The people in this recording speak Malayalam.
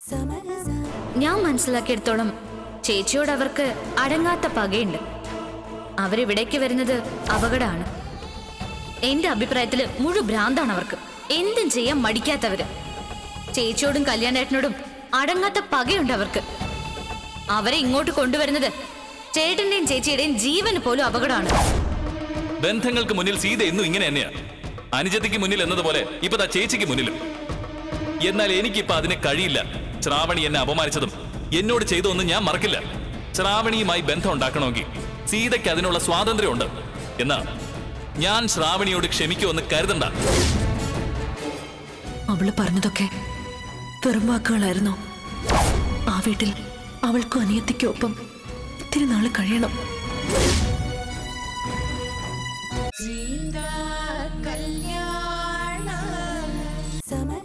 ഞാൻ മനസ്സിലാക്കിയെടുത്തോളം ചേച്ചിയോട് അവർക്ക് അടങ്ങാത്ത പകയുണ്ട് അവരിവിടേക്ക് വരുന്നത് അപകടമാണ് എന്റെ അഭിപ്രായത്തില് മുഴു ഭ്രാന്താണ് അവർക്ക് എന്തും ചെയ്യാൻ മടിക്കാത്തവര് ചേച്ചിയോടും കല്യാണേട്ടനോടും അടങ്ങാത്ത പകയുണ്ട് അവർക്ക് അവരെ ഇങ്ങോട്ട് കൊണ്ടുവരുന്നത് ചേട്ടന്റെയും ചേച്ചിയുടെയും ജീവന് പോലും അപകടമാണ് ബന്ധങ്ങൾക്ക് മുന്നിൽ സീത എന്നും ഇങ്ങനെ തന്നെയാ അനുജത്തിക്ക് മുന്നിൽ എന്നതുപോലെ ഇപ്പൊ ദാ ചേച്ചിക്ക് മുന്നിലും എന്നാൽ എനിക്കിപ്പോ അതിന് കഴിയില്ല ശ്രാവണി എന്നെ അപമാനിച്ചതും എന്നോട് ചെയ്തതൊന്നും ഞാൻ മറക്കില്ല ശ്രാവണിയുമായി ബന്ധം ഉണ്ടാക്കണമെങ്കിൽ സീതയ്ക്ക് അതിനുള്ള സ്വാതന്ത്ര്യമുണ്ട് എന്നാ ഞാൻ ശ്രാവണിയോട് ക്ഷമിക്കുമെന്ന് കരുതണ്ട അവള് പറഞ്ഞതൊക്കെ വെറും വാക്കുകളായിരുന്നോ ആ വീട്ടിൽ അവൾക്കും അനിയത്തിക്കും ഒപ്പം ഇത്തിരി നാള് കഴിയണം കല്യാണ സമ